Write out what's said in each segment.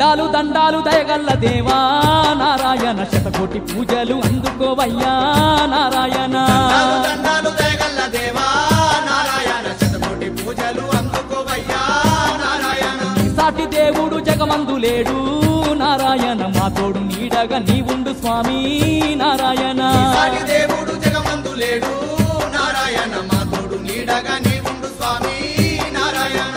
దండాలు దండాలు దయగల్ల దేవా నారాయణ శతకోటి పూజలు అందుకోవయ్యా నారాయణ దండాలు దండాలు దయగల్ల దేవా నారాయణ శతకోటి పూజలు అందుకోవయ్యా నారాయణ సాటి దేవుడు జగమందు లేడు నారాయణ మా తోడు నీడగా నీవుండు స్వామి నారాయణ సాటి దేవుడు జగమందు లేడు నారాయణ మా తోడు నీడగా నీ ఉండు స్వామి నారాయణ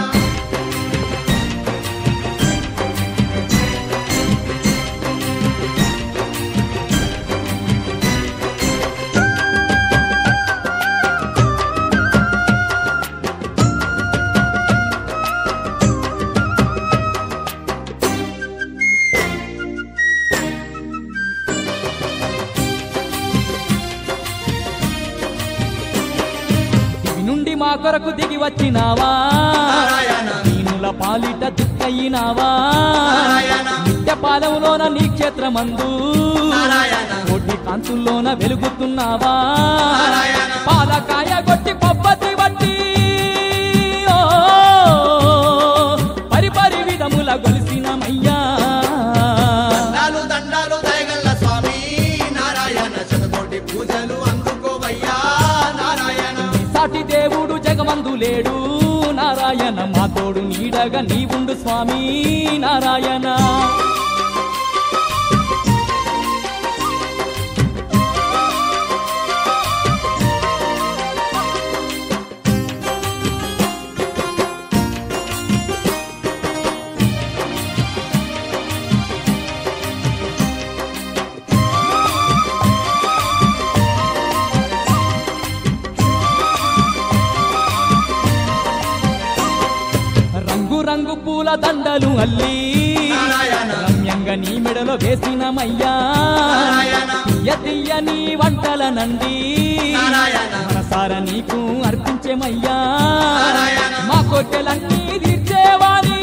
దివి నుండి మా కొరకు దిగి వచ్చినావా నారాయణ దీనుల పాలిట దిక్కయినావా నారాయణ నిత్య పాలెంలోన నీ క్షేత్రమందు నారాయణ కోటి కాంతుల్లోన వెలుగుతున్నావా నారాయణ పాలకాయ కొట్టి పబ్బతి బట్టి ఓ, పరిపరి విధముల గొలిసినమయ్యా దండాలు దండాలు దయగల్ల స్వామి నారాయణ శతకోటి పూజలు అందుకోవయ్యా నారాయణ సాటి దేవుడు జగమందు లేడు నారాయణ మా తోడు నీడగా నీవుండు స్వామి నారాయణ రంగు రంగు పూల దండలు అల్లి నారాయణ రమ్యంగా నీ మెడలో వేసినమయ్యా నారాయణ తీయ తీయని వంటల నండి నారాయణ మనసార నీకు అర్పించేమయ్యా నారాయణ మా కొట్టెలన్నీ తీర్చేవాని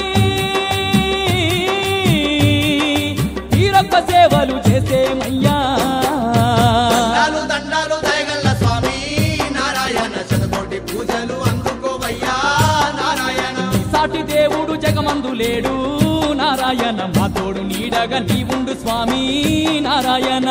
తీరొక్క సేవలు చేసేమయ్యా దండాలు దండాలు దయగల్ల స్వామి నారాయణ శతకోటి పూజలు అందుకోవయ్యా నారాయణ సాటి దేవుడు జగమందు లేడు నారాయణ మా తోడు నీడగా నీవుండు స్వామి నారాయణ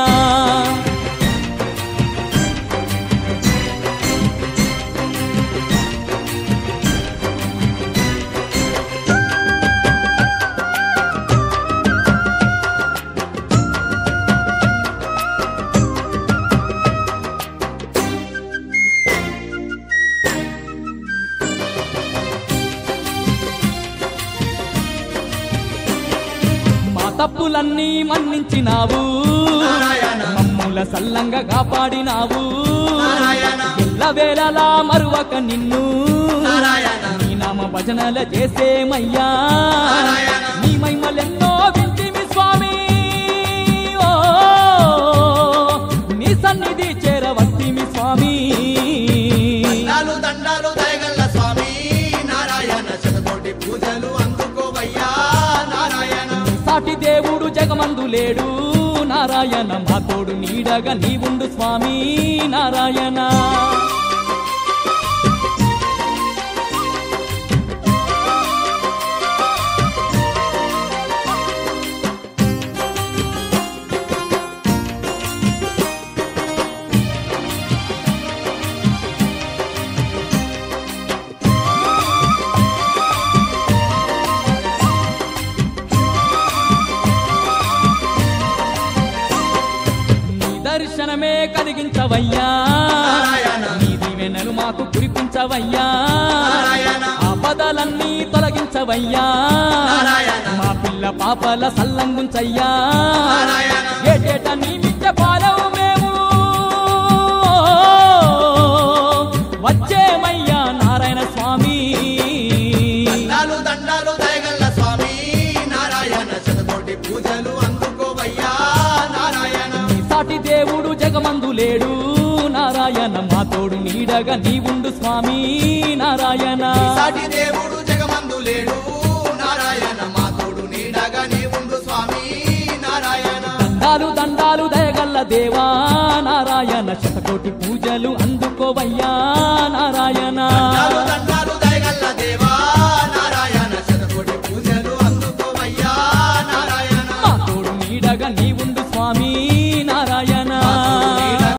మా తప్పులన్నీ మన్నించినావు నారాయణ మమ్ముల సల్లంగా కాపాడినావు నారాయణ ఎల్లవేళలా మరువక నిన్ను నారాయణ నీ నామ భజనల చేసేమయ్యా నారాయణ నీ మహిమలెన్నో వింటిమి స్వామి ఓ నీ సన్నిధి చేరవస్తిమి స్వామి దండాలు దండాలు దయగల్ల స్వామి నారాయణ శతకోటి పూజలు అందుకోవయ్యా నారాయణ సాటి దేవుడు జగమందు లేడు నారాయణ మా తోడు నీడగా నీవుండు స్వామి నారాయణ నీ దర్శనమే కలిగించవయ్యా నారాయణ నీ దీవెనలు మాకు కురిపించవయ్యా నారాయణ ఆపదలన్నీ తొలగించవయ్యా నారాయణ మా పిల్ల పాపల సల్లంగుంచయ్యా నారాయణ ఏటేట నీ మిచ్చ పాలవు మేము వచ్చేమయ్యా నారాయణ స్వామి దండాలు దండాలు దయగల్ల స్వామి నారాయణ శతకోటి పూజలు అందుకోవయ్యా నారాయణ నీ సాటి దేవుడు జగమందు లేడు నారాయణ మా తోడు నీడగా నీవుండు స్వామి నారాయణ సాటి దేవుడు జగమందు లేడు నారాయణ మా తోడు నీడగా నీ ఉండు స్వామి నారాయణ దండాలు దండాలు దయగల్ల దేవా నారాయణ శతకోటి పూజలు అందుకోవయ్యా నారాయణ దండాలు దండాలు